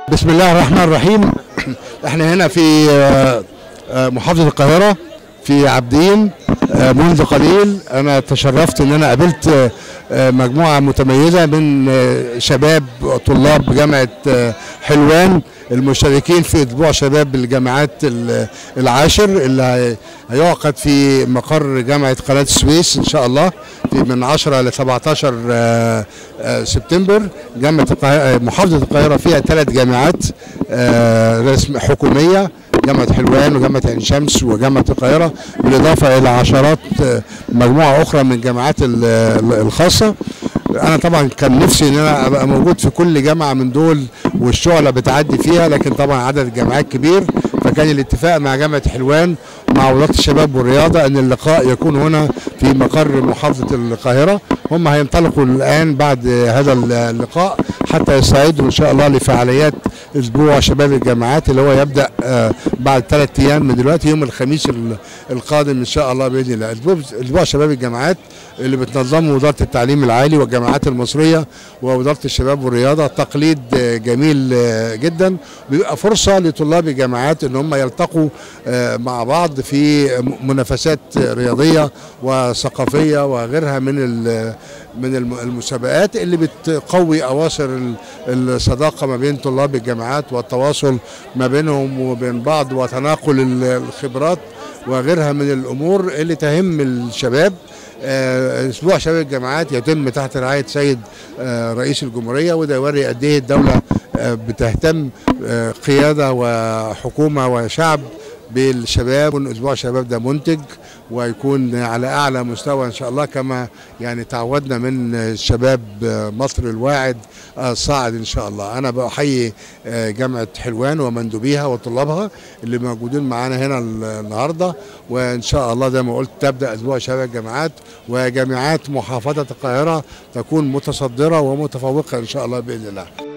بسم الله الرحمن الرحيم احنا هنا في آه، آه، محافظة القاهرة في عابدين آه، منذ قليل انا تشرفت ان انا قابلت آه، آه، مجموعة متميزة من آه، شباب طلاب جامعة آه، حلوان المشتركين في اسبوع شباب الجامعات ال- العاشر اللي هي- هيعقد في مقر جامعة قناة السويس ان شاء الله في من 10 ل 17 آه، آه، سبتمبر جامعة القاهرة محافظة القاهرة فيها ثلاث جامعات آه، رسم حكومية جامعة حلوان وجامعة عين شمس وجامعة القاهرة بالإضافة إلى عشرات آه، مجموعة أخرى من الجامعات ال- ال- الخاصة أنا طبعا كان نفسي إن أنا أبقى موجود في كل جامعة من دول والشعلة بتعدي فيها لكن طبعا عدد الجامعات كبير فكان الاتفاق مع جامعة حلوان مع وزارة الشباب والرياضة أن اللقاء يكون هنا في مقر محافظة القاهرة هم هينطلقوا الآن بعد هذا اللقاء حتى يستعدوا إن شاء الله لفعاليات أسبوع شباب الجامعات اللي هو يبدأ آه، بعد ثلاث أيام من دلوقتي يوم الخميس ال- القادم إن شاء الله بإذن الله أسبوع- أسبوع شباب الجامعات اللي بتنظمه وزارة التعليم العالي والجامعات المصرية ووزارة الشباب والرياضة تقليد آه، جميل آه، جدا بيبقى فرصة لطلاب الجامعات ان هم يلتقوا آه، مع بعض في منافسات رياضية وثقافية وغيرها من ال- من الم- المسابقات اللي بتقوي اواصر ال- الصداقة ما بين طلاب الجامعات والتواصل ما بينهم وبين بعض وتناقل ال- الخبرات وغيرها من الامور اللي تهم الشباب آه، اسبوع شباب الجامعات يتم تحت رعايه سيد آه، رئيس الجمهوريه وده يوري قد ايه الدوله آه، بتهتم آه، قياده وحكومه وشعب بالشباب وإن اسبوع شباب ده منتج ويكون على اعلى مستوى ان شاء الله كما يعني تعودنا من شباب مصر الواعد الصاعد ان شاء الله انا بحيي آه، جامعه حلوان ومندوبيها وطلابها اللي موجودين معانا هنا النهارده وان شاء الله زي ما قلت تبدا اسبوع شباب الجامعات وجامعات محافظه القاهره تكون متصدره ومتفوقه ان شاء الله باذن الله